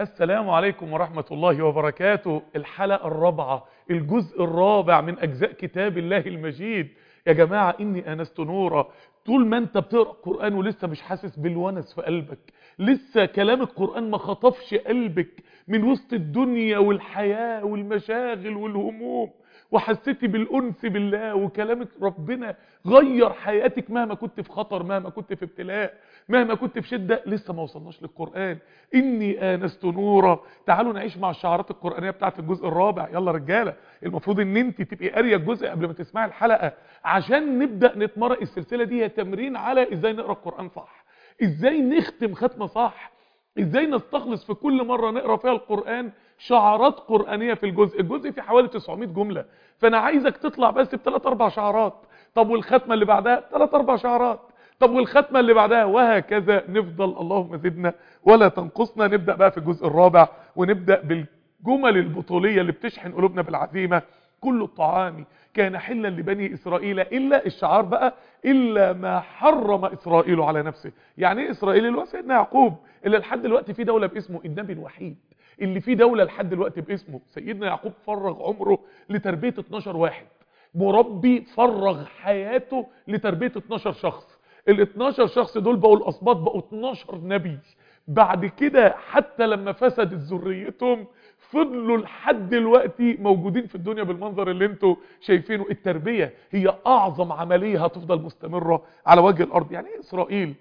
السلام عليكم ورحمة الله وبركاته الحلقة الرابعة الجزء الرابع من أجزاء كتاب الله المجيد يا جماعة إني آنست نورا طول ما أنت بتقرأ قرآن ولسه مش حاسس بالونس في قلبك لسه كلام القرآن ما خطفش قلبك من وسط الدنيا والحياة والمشاغل والهموم وحسيتي بالأنس بالله وكلامك ربنا غير حياتك مهما كنت في خطر مهما كنت في ابتلاء مهما كنت في شدة لسه ما وصلناش للقرآن إني آنست نورا تعالوا نعيش مع الشعارات القرآنية بتاعت الجزء الرابع يلا رجالة المفروض ان انت تبقي قارية الجزء قبل ما تسمعي الحلقة عشان نبدأ نتمرن السلسلة دي هي تمرين على ازاي نقرأ القرآن صح ازاي نختم ختمة صح ازاي نستخلص في كل مرة نقرأ فيها القرآن شعارات قرآنية في الجزء الجزء فيه حوالي 900 جملة فانا عايزك تطلع بس بثلاث اربع شعارات طب والختمة اللي بعدها ثلاث اربع شعارات طب والختمة اللي بعدها وهكذا نفضل اللهم زدنا ولا تنقصنا نبدأ بقى في الجزء الرابع ونبدأ بالجمل البطولية اللي بتشحن قلوبنا بالعزيمة كل الطعام كان حلا لبني إسرائيل إلا الشعار بقى إلا ما حرم إسرائيل على نفسه يعني ايه إسرائيل اللي هو سيدنا يعقوب اللي لحد دلوقتي في دولة باسمه النبي الوحيد اللي في دولة لحد دلوقتي باسمه سيدنا يعقوب فرغ عمره لتربية 12 واحد مربي فرغ حياته لتربية 12 شخص ال 12 شخص دول بقوا الاسباط بقوا 12 نبي بعد كده حتى لما فسدت ذريتهم فضلوا لحد دلوقتي موجودين في الدنيا بالمنظر اللي انتوا شايفينه التربية هي اعظم عملية هتفضل مستمرة على وجه الارض يعني ايه اسرائيل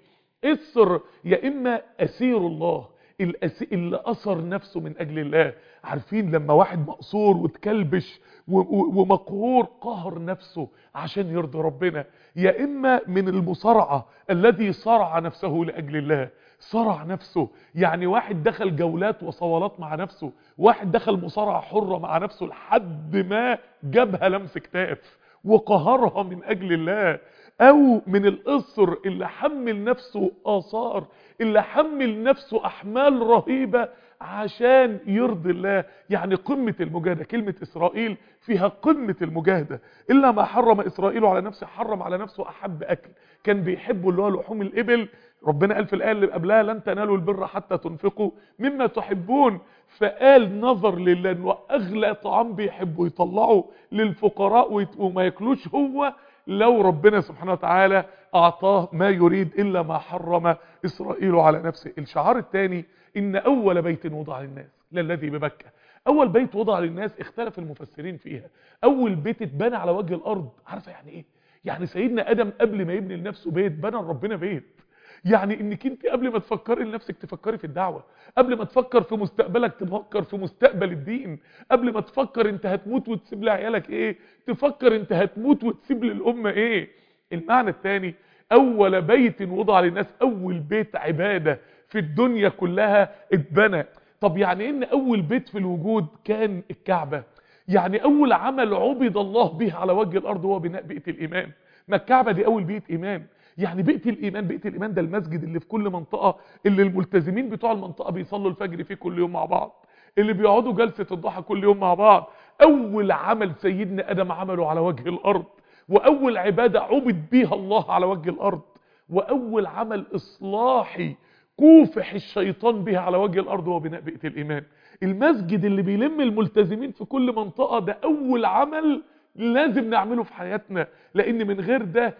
اسر يا اما اسير الله الأسي... اللي اثر نفسه من اجل الله عارفين لما واحد مقصور وتكلبش و... و... ومقهور قهر نفسه عشان يرضي ربنا يا اما من المصارعة الذي صرع نفسه لاجل الله صرع نفسه يعني واحد دخل جولات وصولات مع نفسه واحد دخل مصارعة حرة مع نفسه لحد ما جابها لمس كتاف وقهرها من اجل الله او من القصر اللي حمل نفسه اثار اللي حمل نفسه احمال رهيبة عشان يرضي الله يعني قمة المجاهدة كلمة اسرائيل فيها قمة المجاهدة الا ما حرم اسرائيل على نفسه حرم على نفسه احب اكل كان بيحبه اللي هو لحوم الابل ربنا قال في الآية اللي قبلها لن تنالوا البر حتى تنفقوا مما تحبون فقال نظر لله انه اغلى طعام بيحبه يطلعه للفقراء وما ياكلوش هو لو ربنا سبحانه وتعالى اعطاه ما يريد الا ما حرم اسرائيل على نفسه الشعار الثاني ان اول بيت وضع للناس للذي ببكة اول بيت وضع للناس اختلف المفسرين فيها اول بيت اتبنى على وجه الارض عارفه يعني ايه يعني سيدنا ادم قبل ما يبني لنفسه بيت بنى لربنا بيت يعني انك انت قبل ما تفكري لنفسك تفكري في الدعوة قبل ما تفكر في مستقبلك تفكر في مستقبل الدين قبل ما تفكر انت هتموت وتسيب لعيالك ايه تفكر انت هتموت وتسيب للأمة ايه المعنى الثاني اول بيت وضع للناس اول بيت عبادة في الدنيا كلها اتبنى طب يعني ان اول بيت في الوجود كان الكعبة يعني اول عمل عبد الله به على وجه الارض هو بناء بيئة الايمان ما الكعبة دي اول بيئة ايمان يعني بيئة الإيمان بيئة الإيمان ده المسجد اللي في كل منطقة اللي الملتزمين بتوع المنطقة بيصلوا الفجر فيه كل يوم مع بعض اللي بيقعدوا جلسة الضحى كل يوم مع بعض أول عمل سيدنا آدم عمله على وجه الأرض وأول عبادة عبد بيها الله على وجه الأرض وأول عمل إصلاحي كوفح الشيطان بها على وجه الأرض هو بناء بيئة الإيمان المسجد اللي بيلم الملتزمين في كل منطقة ده أول عمل لازم نعمله في حياتنا لأن من غير ده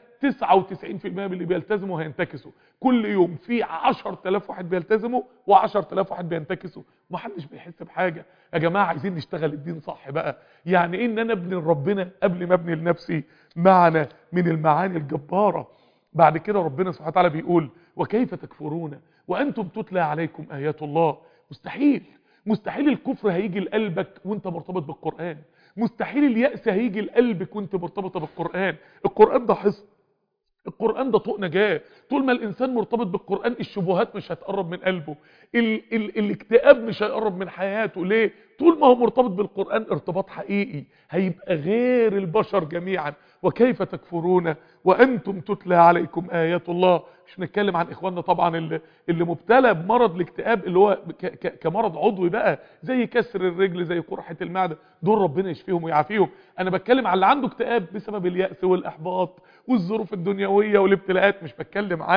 99% من اللي بيلتزموا هينتكسوا كل يوم في 10000 واحد بيلتزموا و10000 واحد بينتكسوا محدش بيحس بحاجة يا جماعة عايزين نشتغل الدين صح بقى يعني ايه ان انا ابني لربنا قبل ما ابني لنفسي معنى من المعاني الجبارة بعد كده ربنا سبحانه وتعالى بيقول وكيف تكفرون وانتم تتلى عليكم ايات الله مستحيل مستحيل الكفر هيجي لقلبك وانت مرتبط بالقرآن مستحيل اليأس هيجي لقلبك وانت مرتبطة بالقرآن القرآن ده حصن القرآن ده طوق نجاة طول ما الإنسان مرتبط بالقرآن الشبهات مش هتقرب من قلبه ال ال الاكتئاب مش هيقرب من حياته ليه طول ما هو مرتبط بالقرآن ارتباط حقيقي هيبقى غير البشر جميعا وكيف تكفرون وأنتم تتلى عليكم آيات الله مش بنتكلم عن إخواننا طبعا اللي, اللي مبتلى بمرض الاكتئاب اللي هو ك ك كمرض عضوي بقى زي كسر الرجل زي قرحة المعدة دول ربنا يشفيهم ويعافيهم أنا بتكلم على اللي عنده اكتئاب بسبب اليأس والإحباط والظروف الدنيوية والابتلاءات مش بتكلم عن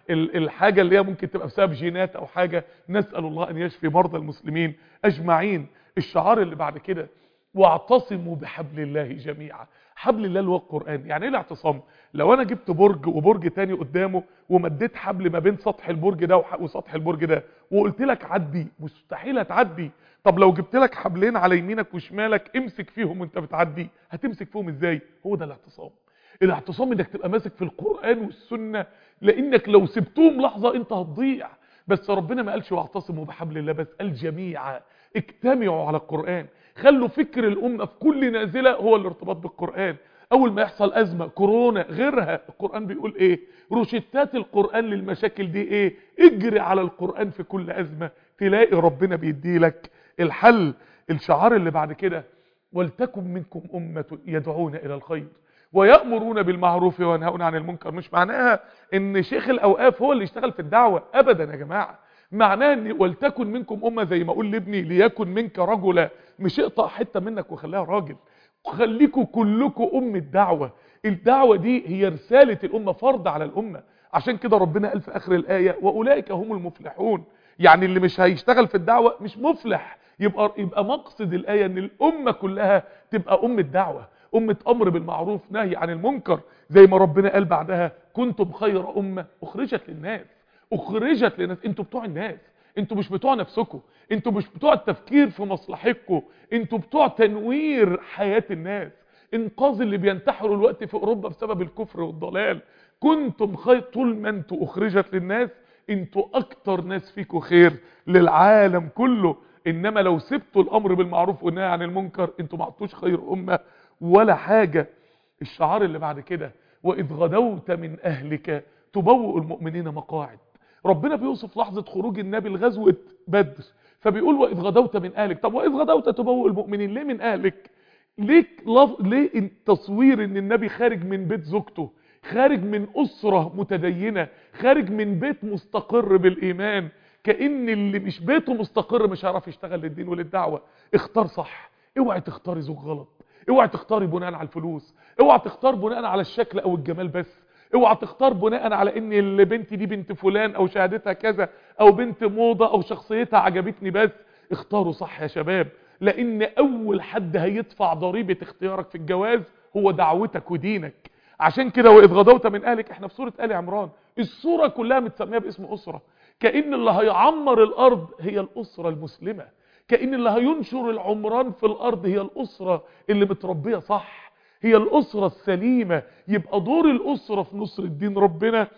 ال- الحاجة اللي هي ممكن تبقى بسبب جينات او حاجة نسأل الله ان يشفي مرضى المسلمين اجمعين الشعار اللي بعد كده واعتصموا بحبل الله جميعا حبل الله اللي هو القرآن يعني ايه الاعتصام لو انا جبت برج وبرج تاني قدامه ومديت حبل ما بين سطح البرج ده وح- وسطح البرج ده وقلت لك عدي مستحيل هتعدي طب لو جبت لك حبلين على يمينك وشمالك امسك فيهم وانت بتعدي هتمسك فيهم ازاي هو ده الاعتصام الاعتصام انك تبقى ماسك في القرآن والسنة لانك لو سبتهم لحظة انت هتضيع بس ربنا ما قالش واعتصموا بحبل الله بس قال جميعا اجتمعوا على القرآن خلوا فكر الأمة في كل نازلة هو الارتباط بالقرآن أول ما يحصل أزمة كورونا غيرها القرآن بيقول إيه روشتات القرآن للمشاكل دي إيه اجري على القرآن في كل أزمة تلاقي ربنا بيديلك الحل الشعار اللي بعد كده ولتكن منكم أمة يدعون إلى الخير ويأمرون بالمعروف وينهون عن المنكر مش معناها ان شيخ الاوقاف هو اللي يشتغل في الدعوة ابدا يا جماعة معناها ان ولتكن منكم امة زي ما اقول لابني ليكن منك رجلا مش اقطع حتة منك وخليها راجل خليكوا كلكوا ام الدعوة الدعوة دي هي رسالة الامة فرض على الامة عشان كده ربنا قال في اخر الاية واولئك هم المفلحون يعني اللي مش هيشتغل في الدعوة مش مفلح يبقى يبقى مقصد الايه ان الامه كلها تبقى ام الدعوه امه امر بالمعروف نهي عن المنكر زي ما ربنا قال بعدها كنتم خير امه اخرجت للناس اخرجت للناس انتوا بتوع الناس انتوا مش بتوع نفسكم انتوا مش بتوع التفكير في مصلحتكم انتوا بتوع تنوير حياه الناس انقاذ اللي بينتحروا الوقت في اوروبا بسبب الكفر والضلال كنتم خير طول ما انتوا اخرجت للناس انتوا اكتر ناس فيكم خير للعالم كله انما لو سبتوا الامر بالمعروف والنهي عن المنكر انتوا ما عدتوش خير امه ولا حاجه الشعار اللي بعد كده واذ غدوت من اهلك تبوئ المؤمنين مقاعد ربنا بيوصف لحظه خروج النبي لغزوه بدر فبيقول واذ غدوت من اهلك طب واذ غدوت تبوئ المؤمنين ليه من اهلك ليه لف... ليه التصوير ان النبي خارج من بيت زوجته خارج من اسره متدينه خارج من بيت مستقر بالايمان كأن اللي مش بيته مستقر مش هيعرف يشتغل للدين وللدعوة اختار صح اوعي تختاري زوج غلط اوعي تختاري بناء على الفلوس اوعي تختار بناء على الشكل او الجمال بس اوعى تختار بناء على ان البنت دي بنت فلان او شهادتها كذا او بنت موضة او شخصيتها عجبتني بس اختاروا صح يا شباب لان اول حد هيدفع ضريبة اختيارك في الجواز هو دعوتك ودينك عشان كده واذ غدوت من اهلك احنا في سورة ال عمران السورة كلها متسمية باسم اسرة كأن اللي هيعمر الارض هي الاسرة المسلمة كأن اللي هينشر العمران في الارض هي الاسرة اللي متربية صح هي الاسرة السليمة يبقى دور الاسرة في نصر الدين ربنا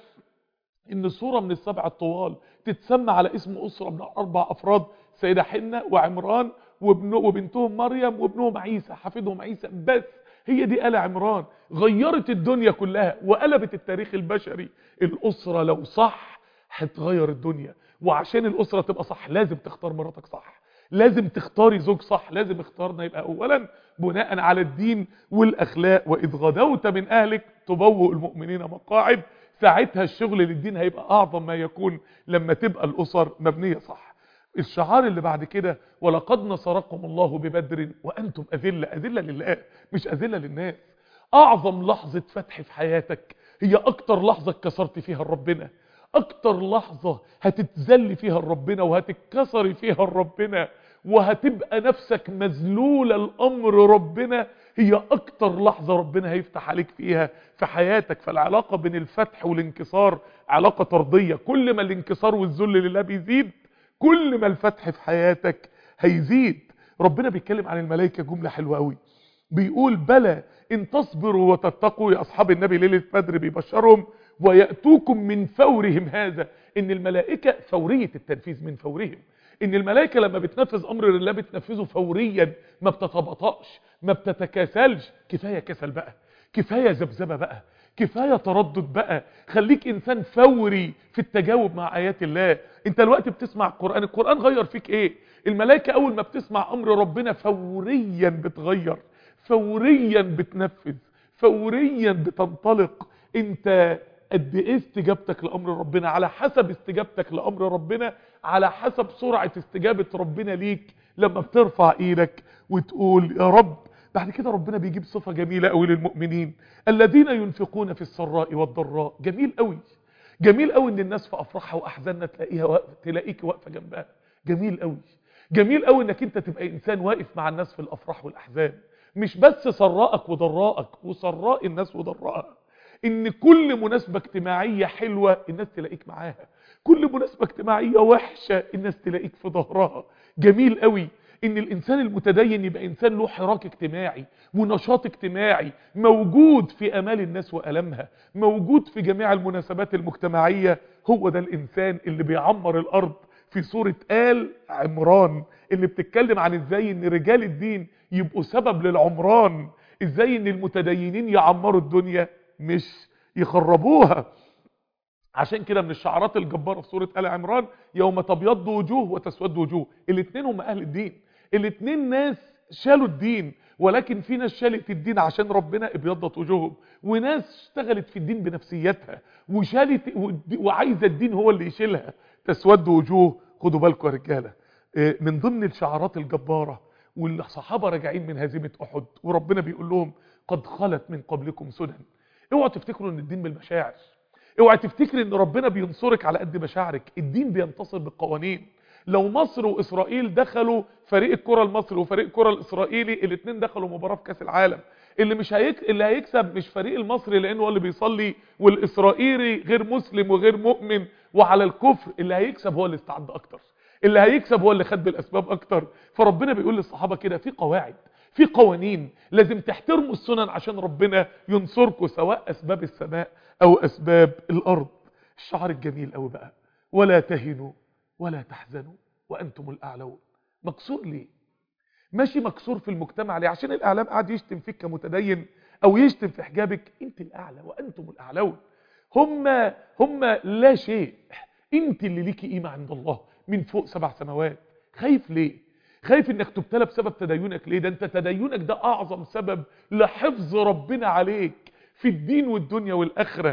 ان سورة من السبع الطوال تتسمى على اسم اسرة من اربع افراد سيدة حنة وعمران وابنه وبنتهم مريم وابنهم عيسى حفيدهم عيسى بس هي دي آل عمران غيرت الدنيا كلها وقلبت التاريخ البشري الأسرة لو صح هتغير الدنيا وعشان الأسرة تبقى صح لازم تختار مراتك صح لازم تختاري زوج صح لازم اختارنا يبقى أولا بناء على الدين والأخلاق وإذ غدوت من أهلك تبوء المؤمنين مقاعد ساعتها الشغل للدين هيبقى أعظم ما يكون لما تبقى الأسر مبنية صح الشعار اللي بعد كده ولقد نصركم الله ببدر وأنتم أذلة أذلة لله مش أذلة للناس أعظم لحظة فتح في حياتك هي أكتر لحظة اتكسرت فيها ربنا أكتر لحظة هتتذل فيها ربنا وهتتكسر فيها ربنا وهتبقى نفسك مذلولة الأمر ربنا هي أكتر لحظة ربنا هيفتح عليك فيها في حياتك فالعلاقة بين الفتح والانكسار علاقة طردية كل ما الانكسار والذل لله بيزيد كل ما الفتح في حياتك هيزيد ربنا بيتكلم عن الملائكة جملة حلوة قوي بيقول بلى ان تصبروا وتتقوا يا اصحاب النبي ليلة بدر بيبشرهم ويأتوكم من فورهم هذا ان الملائكة فورية التنفيذ من فورهم ان الملائكة لما بتنفذ امر الله بتنفذه فوريا ما بتتبطأش ما بتتكاسلش كفاية كسل بقى كفاية زبزبة بقى كفاية تردد بقى خليك انسان فوري في التجاوب مع ايات الله انت الوقت بتسمع القرآن القرآن غير فيك ايه الملائكة اول ما بتسمع امر ربنا فوريا بتغير فوريا بتنفذ فوريا بتنطلق انت قد ايه استجابتك لامر ربنا على حسب استجابتك لامر ربنا على حسب سرعة استجابة ربنا ليك لما بترفع ايدك وتقول يا رب بعد كده ربنا بيجيب صفة جميلة قوي للمؤمنين الذين ينفقون في السراء والضراء جميل قوي جميل قوي ان الناس في افراحها واحزانها تلاقيها واقفه تلاقيك واقفه جنبها جميل قوي جميل قوي انك انت تبقى انسان واقف مع الناس في الافراح والاحزان مش بس سراءك وضراءك وسراء الناس وضراءها ان كل مناسبة اجتماعية حلوة الناس تلاقيك معاها كل مناسبة اجتماعية وحشة الناس تلاقيك في ظهرها جميل قوي ان الانسان المتدين يبقى انسان له حراك اجتماعي ونشاط اجتماعي موجود في امال الناس والمها موجود في جميع المناسبات المجتمعية هو ده الانسان اللي بيعمر الارض في سورة آل عمران اللي بتتكلم عن ازاي ان رجال الدين يبقوا سبب للعمران ازاي ان المتدينين يعمروا الدنيا مش يخربوها عشان كده من الشعارات الجبارة في سورة آل عمران يوم تبيض وجوه وتسود وجوه الاثنين هم اهل الدين الاثنين ناس شالوا الدين ولكن في ناس شالت الدين عشان ربنا ابيضت وجوههم وناس اشتغلت في الدين بنفسيتها وشالت وعايزه الدين هو اللي يشيلها تسود وجوه خدوا بالكم يا رجاله من ضمن الشعارات الجباره والصحابه راجعين من هزيمه احد وربنا بيقول لهم قد خلت من قبلكم سنن اوعوا تفتكروا ان الدين بالمشاعر اوعى تفتكر ان ربنا بينصرك على قد مشاعرك الدين بينتصر بالقوانين لو مصر واسرائيل دخلوا فريق الكره المصري وفريق الكره الاسرائيلي الاثنين دخلوا مباراه في كاس العالم اللي مش هيك... اللي هيكسب مش فريق المصري لانه هو اللي بيصلي والاسرائيلي غير مسلم وغير مؤمن وعلى الكفر اللي هيكسب هو اللي استعد اكتر اللي هيكسب هو اللي خد بالاسباب اكتر فربنا بيقول للصحابه كده في قواعد في قوانين لازم تحترموا السنن عشان ربنا ينصركم سواء اسباب السماء او اسباب الارض الشعر الجميل قوي بقى ولا تهنوا ولا تحزنوا وانتم الاعلون مكسور ليه ماشي مكسور في المجتمع ليه عشان الاعلام قاعد يشتم فيك كمتدين او يشتم في حجابك انت الاعلى وانتم الاعلون هم هم لا شيء انت اللي ليكي قيمه عند الله من فوق سبع سماوات خايف ليه خايف انك تبتلى بسبب تدينك ليه ده انت تدينك ده اعظم سبب لحفظ ربنا عليك في الدين والدنيا والاخره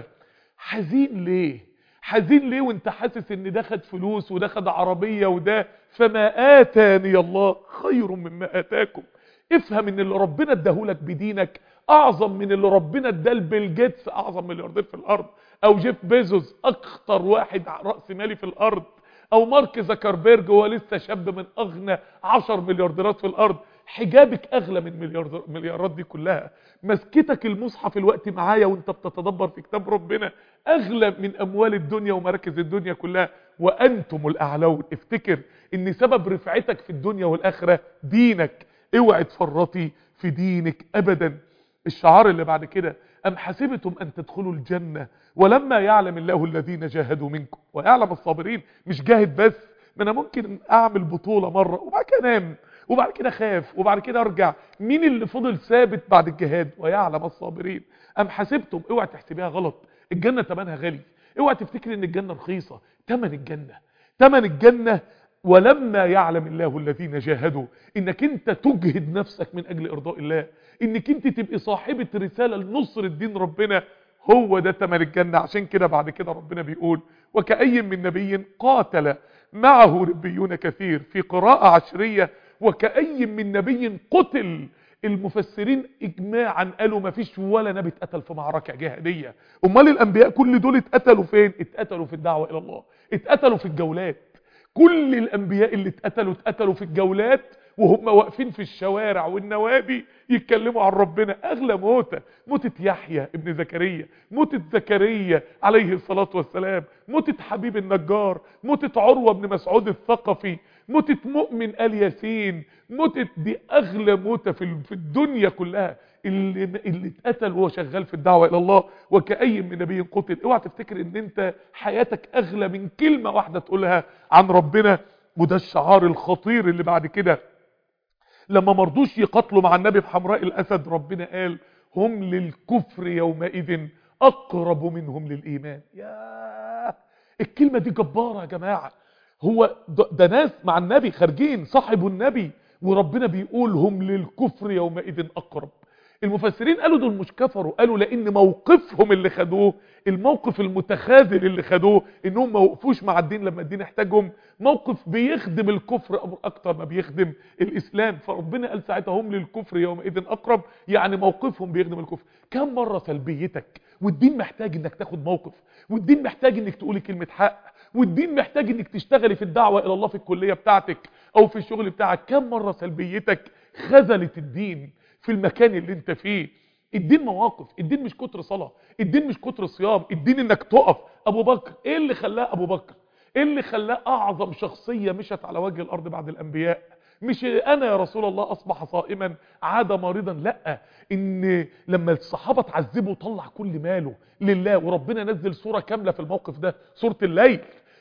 حزين ليه حزين ليه وانت حاسس ان ده خد فلوس وده خد عربيه وده فما اتاني الله خير مما اتاكم افهم ان اللي ربنا اداهولك بدينك اعظم من اللي ربنا اداه لبيل جيتس اعظم ملياردير في الارض او جيف بيزوس اخطر واحد راس مالي في الارض او مارك زكربيرج هو لسه شاب من اغنى 10 مليارديرات في الارض حجابك اغلى من مليار مليارات دي كلها مسكتك المصحف الوقت معايا وانت بتتدبر في كتاب ربنا اغلى من اموال الدنيا ومراكز الدنيا كلها وانتم الاعلون افتكر ان سبب رفعتك في الدنيا والاخره دينك اوعي تفرطي في دينك ابدا الشعار اللي بعد كده ام حسبتم ان تدخلوا الجنه ولما يعلم الله الذين جاهدوا منكم ويعلم الصابرين مش جاهد بس ما انا ممكن اعمل بطوله مره وبعد كده انام وبعد كده خاف وبعد كده ارجع مين اللي فضل ثابت بعد الجهاد ويعلم الصابرين ام حسبتم اوعى تحسبيها غلط الجنه ثمنها غالي اوعى تفتكري ان الجنه رخيصه ثمن الجنه ثمن الجنه ولما يعلم الله الذين جاهدوا انك انت تجهد نفسك من اجل ارضاء الله انك انت تبقي صاحبه رساله لنصر الدين ربنا هو ده ثمن الجنه عشان كده بعد كده ربنا بيقول وكأي من نبي قاتل معه ربيون كثير في قراءه عشريه وكأي من نبي قتل المفسرين اجماعا قالوا ما فيش ولا نبي اتقتل في معركة جهادية امال الانبياء كل دول اتقتلوا فين اتقتلوا في الدعوة الى الله اتقتلوا في الجولات كل الانبياء اللي اتقتلوا اتقتلوا في الجولات وهم واقفين في الشوارع والنوادي يتكلموا عن ربنا اغلى موتة موتة يحيى ابن زكريا موتة زكريا عليه الصلاة والسلام موتة حبيب النجار موتة عروة بن مسعود الثقفي موتة مؤمن آل ياسين موتة دي اغلى موتة في في الدنيا كلها اللي اللي اتقتل وهو شغال في الدعوة الى الله وكأي من نبي قتل اوعى تفتكر ان انت حياتك اغلى من كلمة واحدة تقولها عن ربنا وده الشعار الخطير اللي بعد كده لما مرضوش يقاتلوا مع النبي في حمراء الاسد ربنا قال هم للكفر يومئذ اقرب منهم للايمان يا الكلمة دي جبارة يا جماعة هو ده, ده ناس مع النبي خارجين صاحبوا النبي وربنا بيقول هم للكفر يومئذ اقرب المفسرين قالوا دول مش كفروا قالوا لان موقفهم اللي خدوه الموقف المتخاذل اللي خدوه انهم ما وقفوش مع الدين لما الدين احتاجهم موقف بيخدم الكفر اكتر ما بيخدم الاسلام فربنا قال ساعتها هم للكفر يومئذ اقرب يعني موقفهم بيخدم الكفر كم مرة سلبيتك والدين محتاج انك تاخد موقف والدين محتاج انك تقولي كلمة حق والدين محتاج انك تشتغلي في الدعوة الى الله في الكلية بتاعتك او في الشغل بتاعك كم مرة سلبيتك خذلت الدين في المكان اللي انت فيه الدين مواقف الدين مش كتر صلاة الدين مش كتر صيام الدين انك تقف ابو بكر ايه اللي خلاه ابو بكر ايه اللي خلاه اعظم شخصية مشت على وجه الارض بعد الانبياء مش انا يا رسول الله اصبح صائما عاد مريضا لا ان لما الصحابة تعذبوا طلع كل ماله لله وربنا نزل سورة كاملة في الموقف ده سورة الليل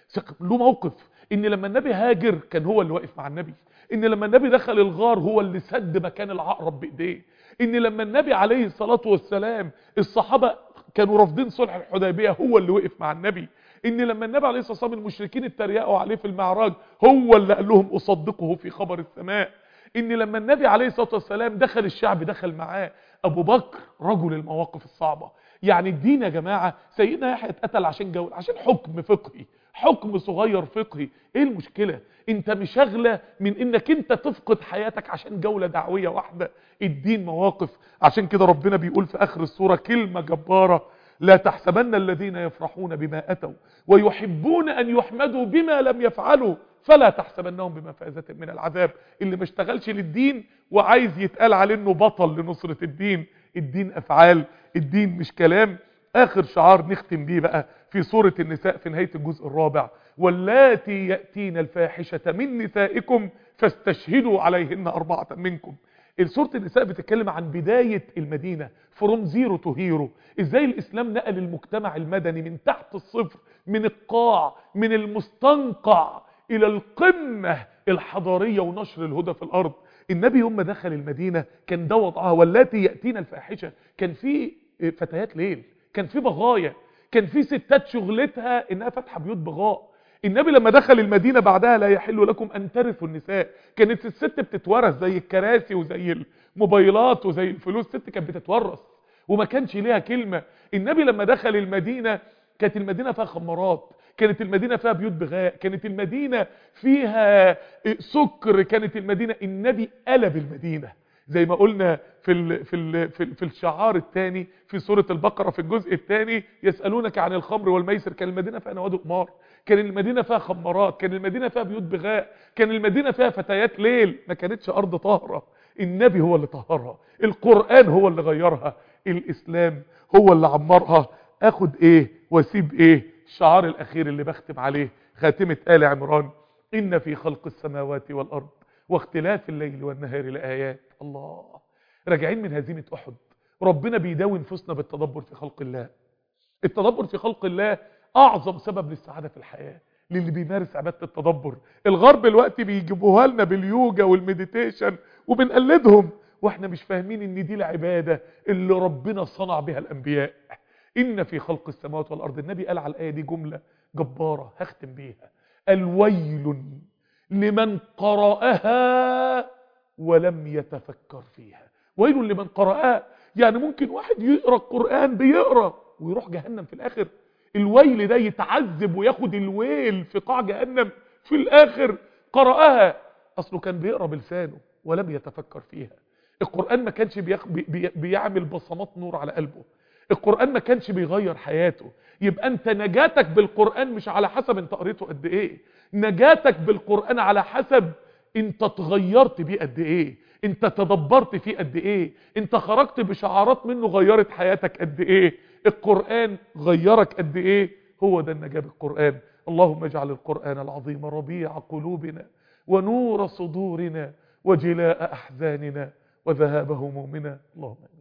له موقف ان لما النبي هاجر كان هو اللي واقف مع النبي ان لما النبي دخل الغار هو اللي سد مكان العقرب بايديه ان لما النبي عليه الصلاة والسلام الصحابة كانوا رافضين صلح الحديبية هو اللي وقف مع النبي ان لما النبي عليه الصلاة والسلام المشركين اتريقوا عليه في المعراج هو اللي قال لهم اصدقه في خبر السماء ان لما النبي عليه الصلاة والسلام دخل الشعب دخل معاه ابو بكر رجل المواقف الصعبة يعني الدين يا جماعة سيدنا يحيى اتقتل عشان جول عشان حكم فقهي حكم صغير فقهي ايه المشكلة انت مشغلة من انك انت تفقد حياتك عشان جولة دعوية واحدة الدين مواقف عشان كده ربنا بيقول في اخر السورة كلمة جبارة لا تحسبن الذين يفرحون بما اتوا ويحبون ان يحمدوا بما لم يفعلوا فلا تحسبنهم بمفازة من العذاب اللي ما اشتغلش للدين وعايز يتقال عليه انه بطل لنصرة الدين الدين افعال الدين مش كلام اخر شعار نختم بيه بقى في سورة النساء في نهاية الجزء الرابع واللاتي يأتين الفاحشة من نسائكم فاستشهدوا عليهن أربعة منكم سورة النساء بتتكلم عن بداية المدينة فروم زيرو تو هيرو ازاي الاسلام نقل المجتمع المدني من تحت الصفر من القاع من المستنقع الى القمة الحضارية ونشر الهدى في الارض النبي يوم ما دخل المدينة كان ده وضعها واللاتي يأتين الفاحشة كان في فتيات ليل كان في بغايا كان في ستات شغلتها انها فاتحه بيوت بغاء النبي لما دخل المدينة بعدها لا يحل لكم ان ترثوا النساء كانت الست بتتورث زي الكراسي وزي الموبايلات وزي الفلوس الست كانت بتتورث وما كانش ليها كلمة النبي لما دخل المدينة كانت المدينة فيها خمارات كانت المدينة فيها بيوت بغاء كانت المدينة فيها سكر كانت المدينة النبي قلب المدينة زي ما قلنا في ال في ال في, ال في الشعار الثاني في سورة البقرة في الجزء الثاني يسألونك عن الخمر والميسر كان المدينة فيها نوادي قمار كان المدينة فيها خمارات كان المدينة فيها بيوت بغاء كان المدينة فيها فتيات ليل ما كانتش أرض طاهرة النبي هو اللي طهرها القرآن هو اللي غيرها الإسلام هو اللي عمرها أخد إيه واسيب إيه الشعار الأخير اللي بختم عليه خاتمة آل عمران إن في خلق السماوات والأرض واختلاف الليل والنهار لآيات الله راجعين من هزيمة أحد ربنا بيداوي نفوسنا بالتدبر في خلق الله التدبر في خلق الله أعظم سبب للسعادة في الحياة للي بيمارس عبادة التدبر الغرب الوقت بيجيبوها لنا باليوجا والمديتيشن وبنقلدهم واحنا مش فاهمين ان دي العبادة اللي ربنا صنع بها الانبياء ان في خلق السماوات والارض النبي قال على الايه دي جملة جبارة هختم بيها الويل لمن قرأها ولم يتفكر فيها ويل لمن قرأها يعني ممكن واحد يقرأ القرآن بيقرأ ويروح جهنم في الاخر الويل ده يتعذب وياخد الويل في قاع جهنم في الاخر قرأها اصله كان بيقرأ بلسانه ولم يتفكر فيها القرآن ما كانش بيخ... بي... بيعمل بصمات نور على قلبه القرآن ما كانش بيغير حياته يبقى انت نجاتك بالقرآن مش على حسب انت قريته قد ايه نجاتك بالقرآن على حسب انت اتغيرت بيه قد ايه انت تدبرت فيه قد ايه انت خرجت بشعارات منه غيرت حياتك قد ايه القرآن غيرك قد ايه هو ده النجاة بالقرآن اللهم اجعل القرآن العظيم ربيع قلوبنا ونور صدورنا وجلاء أحزاننا وذهاب همومنا اللهم